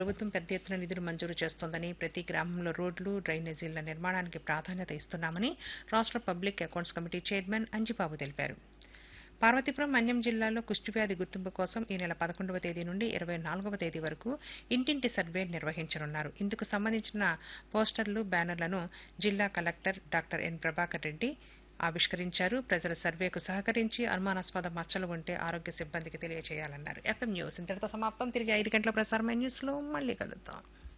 ప్రభుత్వం పెద్ద ఎత్తున నిధులు మంజూరు చేస్తోందని ప్రతి గ్రామంలో రోడ్లు డ్రైనేజీల నిర్మాణానికి ప్రాధాన్యత ఇస్తున్నామని రాష్ట్ర public accounts committee chairman Anjibabu తెలిపారు పార్వతీపురం మన్యం జిల్లాలో కుష్ఠవ్యాధి గుర్తింపు కోసం ఈ నెల పదకొండవ తేదీ నుండి ఇరవై నాలుగవ తేదీ వరకు ఇంటింటి సర్వే నిర్వహించనున్నారు ఇందుకు సంబంధించిన పోస్టర్లు బ్యానర్లను జిల్లా collector doctor N Prabhakar Reddy ఆవిష్కరించారు ప్రజల సర్వేకు సహకరించి అనుమానాస్పద మచ్చలు ఉంటే ఆరోగ్య సిబ్బందికి తెలియజేయాలన్నారు ఎఫ్ఎం న్యూస్ ఇంతటితో సమాప్తం తిరిగి ఐదు గంటల ప్రసారమైన న్యూస్లో మళ్ళీ కలుద్దాం